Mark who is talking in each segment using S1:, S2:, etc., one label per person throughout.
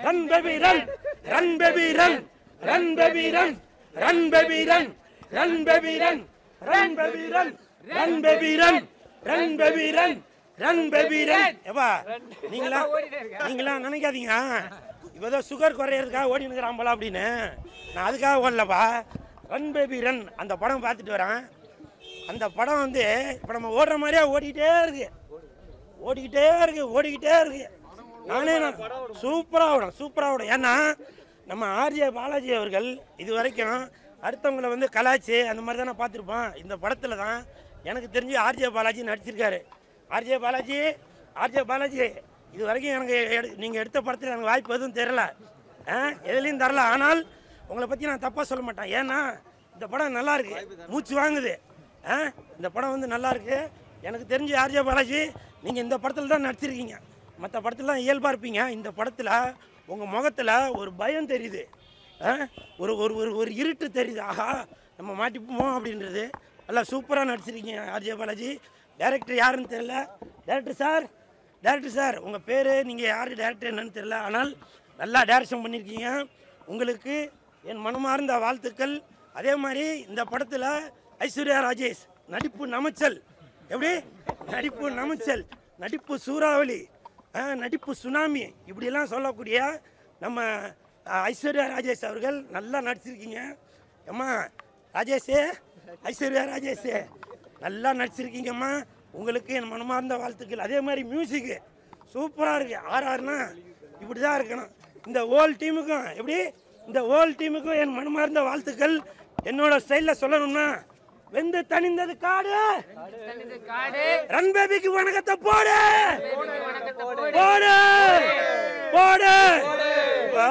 S1: Run baby run run baby run run baby run run baby run run baby run run baby run run baby run run baby run run baby run எப்பா நீங்களா நீங்களா நினைக்காதீங்க இப்போதான் sugar குறையிறதுக்காக ஓடி நிற்கிறான் போல அப்படின்னு நான் அதுக்காக ஓடலப்பா ரன் பேபி ரன் அந்த படம் பார்த்துட்டு வரேன் அந்த படம் வந்து இப்போ நம்ம ஓடுற மாதிரியே ஓடிக்கிட்டே இருக்கு ஓடிக்கிட்டே இருக்கு ஓடிக்கிட்டே இருக்கு நானே நான் சூப்பராக ஓடும் சூப்பராக ஓடும் ஏன்னா நம்ம ஆர்ஜே பாலாஜி அவர்கள் இது வரைக்கும் அடுத்தவங்களை வந்து கலாச்சி அந்த மாதிரி தான் நான் பார்த்துருப்போம் இந்த படத்தில் தான் எனக்கு தெரிஞ்சு ஆர்ஜே பாலாஜி நடிச்சிருக்காரு ஆர்ஜே பாலாஜி ஆர்ஜே பாலாஜி இது வரைக்கும் எனக்கு எடு நீங்கள் எடுத்த படத்தில் எனக்கு வாய்ப்பு எதுவும் தெரில ஆ எதுலேயும் தரல ஆனால் உங்களை பற்றி நான் தப்பாக சொல்ல மாட்டேன் ஏன்னா இந்த படம் நல்லா இருக்கு மூச்சு வாங்குது ஆ இந்த படம் வந்து நல்லா இருக்கு எனக்கு தெரிஞ்சு ஆர்ஜே பாலாஜி நீங்கள் இந்த படத்தில் தான் நடிச்சிருக்கீங்க மற்ற படத்துலலாம் இயல்பாக இருப்பீங்க இந்த படத்தில் உங்கள் முகத்தில் ஒரு பயம் தெரியுது ஆ? ஒரு ஒரு ஒரு ஒரு இருட்டு தெரியுது ஆஹா நம்ம மாட்டிப்போமோ அப்படின்றது நல்லா சூப்பராக நடிச்சிருக்கீங்க ஆர்ஜே பாலாஜி டேரக்டர் யாருன்னு தெரியல டேரக்டர் சார் டேரக்டர் சார் உங்கள் பேர் நீங்கள் யார் டேரக்டர் என்னன்னு தெரியல ஆனால் நல்லா டேரக்ஷன் பண்ணியிருக்கீங்க உங்களுக்கு என் மனமார்ந்த வாழ்த்துக்கள் அதே மாதிரி இந்த படத்தில் ஐஸ்வர்யா ராஜேஷ் நடிப்பு நமைச்சல் எப்படி நடிப்பு நமைச்சல் நடிப்பு சூறாவளி ஆ, நடிப்பு சுனாமி இப்படியெல்லாம் சொல்லக்கூடிய நம்ம ஆ, ஐஸ்வர்யா ராஜேஷ் அவர்கள் நல்லா நடிச்சிருக்கீங்க அம்மா ராஜேஷே ஐஸ்வர்யா ராஜேஷே நல்லா நடிச்சிருக்கீங்கம்மா உங்களுக்கு என் மனமார்ந்த வாழ்த்துக்கள் அதே மாதிரி மியூசிக்கு சூப்பராக இருக்கு ஆர்ஆர்னா இப்படி தான் இருக்கணும் இந்த ஓல் டீமுக்கும் எப்படி இந்த ஓல் டீமுக்கும் என் மனமார்ந்த வாழ்த்துக்கள் என்னோட ஸ்டைலில் சொல்லணும்னா வெந்து தணிந்தது காடு ரன் பேபிக்கு வணக்கத்தை போடு போடு போடு வா.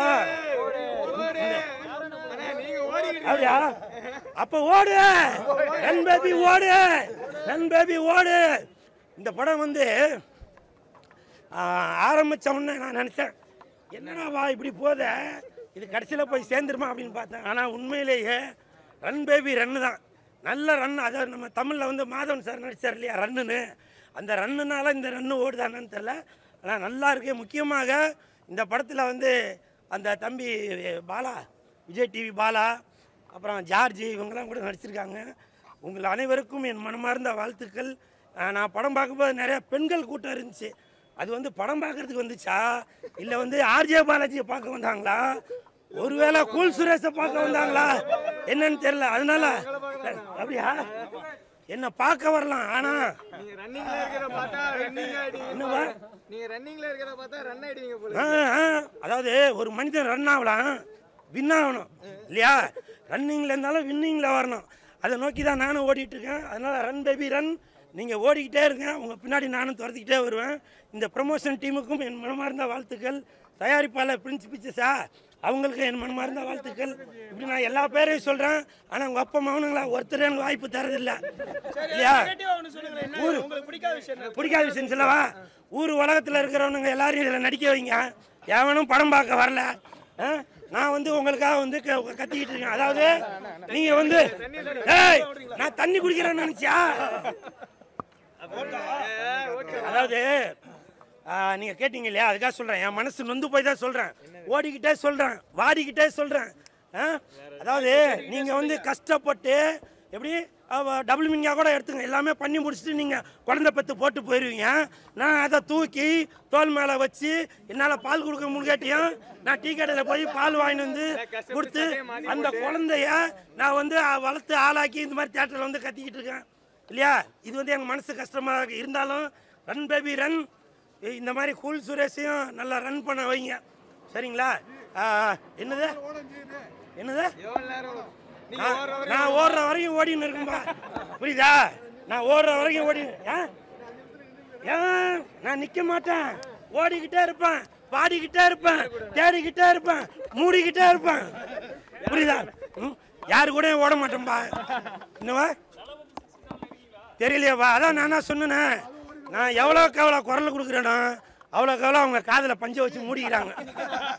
S1: அப்படியா அப்ப ஓடு ரன் பேபி ஓடு ரன் பேபி ஓடு இந்த படம் வந்து ஆஹ், ஆரம்பிச்ச உடனே நான் நினைச்சேன் என்னடா வா இப்படி போத இது கடைசியில் போய் சேர்ந்துருமா அப்படின்னு பார்த்தேன் ஆனால் உண்மையிலேயே ரன் பேபி ரன்னு தான் நல்ல ரன் அதாவது நம்ம தமிழில் வந்து மாதவன் சார் நடிச்சார் இல்லையா ரன்னுன்னு அந்த ரன்னுனால இந்த ரன்னு ஓடுதானு தெரில ஆனால் நல்லா இருக்கு முக்கியமாக இந்த படத்தில் வந்து அந்த தம்பி பாலா விஜய் டிவி பாலா அப்புறம் ஜார்ஜி இவங்கெல்லாம் கூட நடிச்சிருக்காங்க உங்கள் அனைவருக்கும் என் மனமார்ந்த வாழ்த்துக்கள் ஆஹ் நான் படம் பார்க்கும்போது நிறைய பெண்கள் கூட்டம் இருந்துச்சு அது வந்து படம் பார்க்கறதுக்கு வந்துச்சா இல்லை வந்து ஆர்ஜே பாலாஜியை பார்க்க வந்தாங்களா ஒருவேளை கூல் சுரேஷை பார்க்க வந்தாங்களா என்னன்னு தெரியல அதனால அப்படியா என்ன பார்க்க வரலாம் ஆனா
S2: நீங்க ரன்னிங்ல இருக்கிறத பார்த்தா ரன்னிங் ஆயிடுவீங்க
S1: என்னவா
S2: நீங்க ரன்னிங்ல இருக்கிறத பார்த்தா ரன் ஆயிடுவீங்க போல
S1: ஆ, ஆ. அதாவது ஒரு மனிதன் ரன் ஆகலாம் வின் ஆகணும் இல்லையா ரன்னிங்கில் இருந்தாலும் வின்னிங்கில் வரணும் அதை நோக்கி தான் நானும் ஓடிட்டு இருக்கேன் அதனால ரன் பேபி ரன் நீங்கள் ஓடிக்கிட்டே இருங்க உங்கள் பின்னாடி நானும் துரத்திக்கிட்டே வருவேன் இந்த ப்ரமோஷன் டீமுக்கும் என் மனமார்ந்த வாழ்த்துக்கள் தயாரிப்பாளர் பிரின்ஸ் பிக்சர்ஸா அவங்களுக்கு என் மனமார்ந்த வாழ்த்துக்கள் இப்படி நான் எல்லா பேரையும் சொல்கிறேன் ஆனால் உங்கள் அப்பா மகனுங்களா ஒருத்தர் எனக்கு வாய்ப்பு தரதில்லை இல்லையா ஊரு பிடிக்காத விஷயம் சொல்லவா ஊர் உலகத்தில் இருக்கிறவனுங்க எல்லாரையும் இதில் நடிக்க வைங்க எவனும் படம் பார்க்க வரல ஆ? நான் வந்து உங்களுக்காக வந்து க- கத்திக்கிட்டு இருக்கேன் அதாவது நீங்க வந்து ஏய் நான் தண்ணி குடிக்கிறேன்னு நினைச்சியா அதாவது ஆ, நீங்க கேட்டீங்க இல்லையா அதுக்காக சொல்றேன் என் மனசு நொந்து போய் தான் சொல்றேன் ஓடிக்கிட்டே சொல்றேன் வாடிக்கிட்டே சொல்றேன் ஆ? அதாவது நீங்க வந்து கஷ்டப்பட்டு எப்படி டபுள் மின்கா கூட எடுத்துங்க எல்லாமே பண்ணி முடிச்சுட்டு நீங்கள் குழந்தை பத்து போட்டு போயிடுவீங்க நான் அதை தூக்கி தோல் மேலே வச்சு என்னால் பால் கொடுக்க முடியாட்டியும் நான் டீ கடையில் போய் பால் வாங்கிட்டு வந்து கொடுத்து அந்த குழந்தைய நான் வந்து அ, வளர்த்து ஆளாக்கி இந்த மாதிரி தேட்டரில் வந்து கத்திக்கிட்டு இருக்கேன் இல்லையா இது வந்து எங்கள் மனசு கஷ்டமாக இருக்கு இருந்தாலும் ரன் பேபி ரன் இந்த மாதிரி கூல் சுரேஷையும் நல்லா ரன் பண்ண வைங்க சரிங்களா ஆ, என்னது என்னது
S2: எவ்வளவு நேரம் நீங்க
S1: நான்
S2: ஓடுற வரைக்கும்
S1: நான் ஓடுற வரைக்கும் ஓடின்னு இருக்கும்பா புரியுதா நான் ஓடுற வரைக்கும் ஓடி ஏன் ஏன் நான் நிக்க மாட்டேன் ஓடிக்கிட்டே இருப்பேன் பாடிக்கிட்டே இருப்பேன் தேடிக்கிட்டே இருப்பேன் மூடிக்கிட்டே இருப்பேன் புரியுதா ம்? யாரு கூடயும் ஓட மாட்டேன்பா என்னவா தெரியலையாப்பா அதான் நான் தான் சொன்னேனே நான் எவ்வளோக்கு எவ்வளோ குரல் கொடுக்குறேனோ அவ்வளோக்கு எவ்வளோ அவங்க காதில் பஞ்சை வச்சு மூடிக்கிறாங்க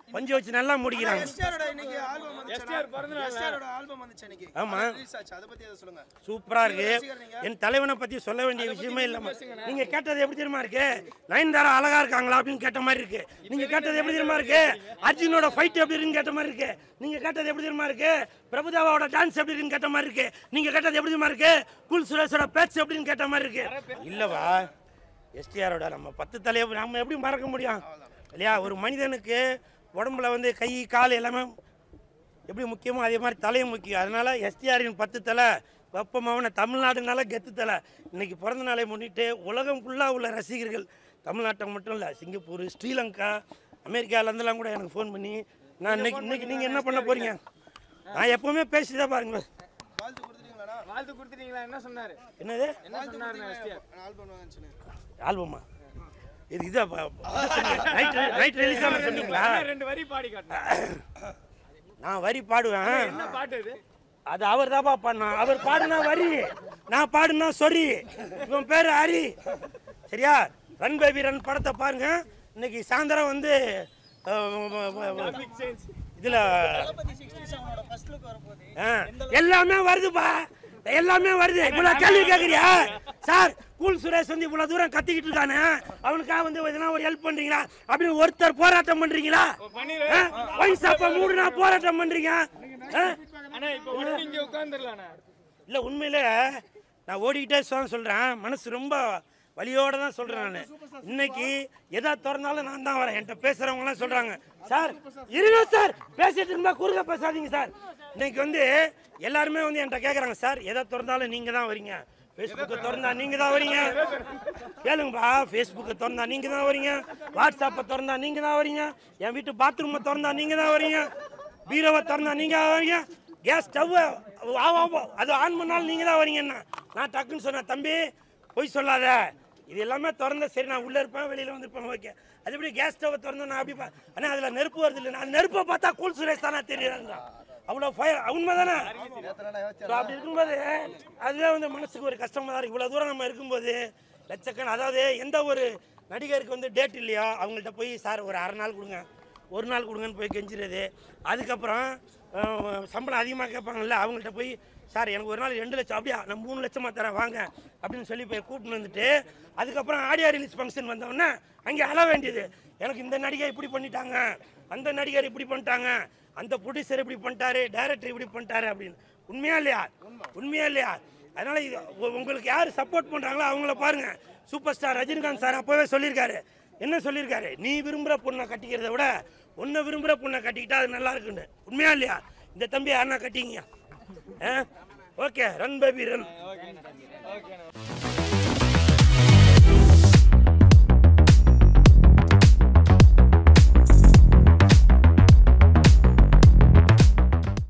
S1: பஞ்சு வச்சு நல்லா முடிக்கிறாங்க
S3: எஸ்டிஆரோட இன்னைக்கு ஆல்பம் வந்துச்சு
S2: STR பிறந்த நாளா?
S3: எஸ்டிஆரோட ஆல்பம் வந்துச்சு இன்னைக்கு
S1: ஆமா.
S3: ரிலீஸ் ஆச்சு அதை பத்தி அதை சொல்லுங்க
S1: சூப்பரா இருக்கு என் தலைவனை பத்தி சொல்ல வேண்டிய விஷயமே இல்லம்மா நீங்க கேட்டது எப்படி தெரியுமா இருக்கு நயன்தாரா அழகா இருக்காங்களா அப்படின்னு கேட்ட மாதிரி இருக்கு நீங்க கேட்டது எப்படி தெரியுமா இருக்கு அர்ஜுனோட ஃபைட் எப்படி இருக்குன்னு கேட்ட மாதிரி இருக்கு நீங்க கேட்டது எப்படி தெரியுமா இருக்கு பிரபுதேவாவோட டான்ஸ் எப்படி இருக்குன்னு கேட்ட மாதிரி இருக்கு நீங்க கேட்டது எப்படி தெரியுமா இருக்கு குல் சுரேஷோட பேச்சு எப்படின்னு கேட்ட மாதிரி இருக்கு இல்லவா எஸ்டிஆரோட நம்ம பத்து தலையை நம்ம எப்படி மறக்க முடியும் இல்லையா ஒரு மனிதனுக்கு உடம்புல வந்து கை கால் எல்லாமே எப்படி முக்கியமோ அதே மாதிரி தலையும் முக்கியம் அதனால எஸ்டிஆரின் பத்து தலை வெப்பமாவன தமிழ்நாடுனால கெத்து தலை இன்னைக்கு பிறந்த நாளை முன்னிட்டு உலகம் ஃபுல்லாக உள்ள ரசிகர்கள் தமிழ்நாட்டை மட்டும் இல்லை சிங்கப்பூர் ஸ்ரீலங்கா அமெரிக்காவிலேருந்துலாம் கூட எனக்கு ஃபோன் பண்ணி நான் இன்னைக்கு இன்னைக்கு நீங்கள் என்ன பண்ண போறீங்க நான் எப்பவுமே பேசிதான் பாருங்க
S3: வாழ்த்து கொடுத்துட்டீங்களாடா
S2: வாழ்த்து கொடுத்துட்டீங்களா என்ன சொன்னாரு
S1: என்னது
S2: என்ன சொன்னாரு எஸ்டிஆர்
S3: ஆல்பம் வந்துச்சுன்னு
S1: ஆல்பமா இது இதை நைட் நைட் ரிலீஸ் ஆன சொன்னீங்களா
S2: ரெண்டு வரி பாடி காட்டினாரு
S1: நான் வரி பாடுவேன்
S2: என்ன பாட்டு இது
S1: அது அவர் தான்ப்பா பண்ணா அவர் பாடுனா வரி நான் பாடுனா சொரி இவன் பேரு ஹரி சரியா ரன் பேபி ரன் படத்தை பாருங்க இன்னைக்கு சாயந்தரம் வந்து
S2: சேஞ்ச்
S1: இதுல
S3: தளபதி சிக்ஸ்டி செவனோட ஃபர்ஸ்ட் லுக் வரப்போகுது
S1: ஆ, எல்லாமே வருதுப்பா எல்லாமே வருது இவ்வளவு கேள்வி கேக்குறியா சார் கூல் சுரேஷ் வந்து இவ்வளவு தூரம் கத்திக்கிட்டு இருக்கானே அவனுக்காக வந்து எதனா ஒரு ஹெல்ப் பண்றீங்களா அப்படின்னு ஒருத்தர் போராட்டம் பண்றீங்களா
S2: பண்ணிரு
S1: ஒயின் ஷாப்பை மூடுனா போராட்டம் பண்றீங்க ஆ?
S2: அண்ணா இப்போ ஒண்ணு இங்க உட்கார்ந்துடலாண்ணா
S1: இல்லை உண்மையிலே நான் ஓடிக்கிட்டே சொல்ல சொல்கிறேன் மனசு ரொம்ப வலியோட தான் சொல்கிறேன் நான் இன்னைக்கு எதா திறந்தாலும் நான் தான் வரேன் என்கிட்ட பேசுகிறவங்களாம் சொல்கிறாங்க சார் இருங்க சார் பேசிட்டு இருந்தா குறுக்க பேசாதீங்க சார் இன்னைக்கு வந்து எல்லாருமே வந்து என்கிட்ட கேட்குறாங்க சார் எதை திறந்தாலும் நீங்கள் தான் வரீங்க ஃபேஸ்புக்கை திறந்தா நீங்கள் தான் வரீங்க கேளுங்கப்பா ஃபேஸ்புக்கை திறந்தா நீங்கள் தான் வரீங்க வாட்ஸ்அப்பை திறந்தா நீங்கள் தான் வரீங்க என் வீட்டு பாத்ரூமை திறந்தா நீங்கள் தான் வரீங்க பீரோவை திறந்தா நீங்கள் வரீங்க கேஸ் ஸ்டவ்வை அது ஆன் பண்ணாலும் நீங்கள் தான் வரீங்கன்னா நான் டக்குன்னு சொன்னேன் தம்பி பொய் சொல்லாத இது எல்லாமே திறந்தா சரி நான் உள்ளே இருப்பேன் வெளியில் வந்திருப்பேன் ஓகே அது எப்படி கேஸ் ஸ்டவ்வை திறந்தா நான் அப்படி பா- அண்ணா அதில் நெருப்பு வருது இல்லை நான் நெருப்பை பார்த்தா கூல் சுரேஷ் தானே தெரியுறாங்க அவ்வளோ ஃபயர் உண்மை தானே ஸோ அப்படி இருக்கும்போது அதுவே வந்து மனசுக்கு ஒரு கஷ்டமாக தான் இருக்கு இவ்வளோ தூரம் நம்ம இருக்கும்போது லட்சக்கண அதாவது எந்த ஒரு நடிகருக்கு வந்து டேட் இல்லையோ அவங்கள்ட்ட போய் சார் ஒரு அரை நாள் கொடுங்க ஒரு நாள் கொடுங்கன்னு போய் கெஞ்சிறது அதுக்கப்புறம் அஹ், சம்பளம் அதிகமாக கேட்பாங்கல்ல அவங்கள்ட்ட போய் சார் எனக்கு ஒரு நாள் ரெண்டு லட்சம் அப்படியா நான் மூணு லட்சமாக தரேன் வாங்க அப்படின்னு சொல்லி போய் கூட்டின்னு வந்துட்டு அதுக்கப்புறம் ஆடியோ ரிலீஸ் ஃபங்க்ஷன் வந்தோடனே அங்கே அழ வேண்டியது எனக்கு இந்த நடிகை இப்படி பண்ணிட்டாங்க அந்த நடிகர் இப்படி பண்ணிட்டாங்க அந்த ப்ரொடியூசர் இப்படி பண்ணிட்டாரு டைரக்டர் இப்படி பண்ணிட்டாரு அப்படின்னு உண்மையா இல்லையா உண்மையா இல்லையா அதனால இது உ- உங்களுக்கு யார் சப்போர்ட் பண்றாங்களோ அவங்கள பாருங்க சூப்பர் ஸ்டார் ரஜினிகாந்த் சார் அப்பவே சொல்லியிருக்காரு என்ன சொல்லியிருக்காரு நீ விரும்புற பொண்ணை கட்டிக்கிறத விட உன்னை விரும்புற பொண்ணை கட்டிக்கிட்டா அது நல்லா இருக்குன்னு உண்மையா இல்லையா இந்த தம்பி யாருன்னா கட்டிங்க ஓகே ரன் பேபி ரன்
S2: ஓகேண்ணா ஓகேண்ணா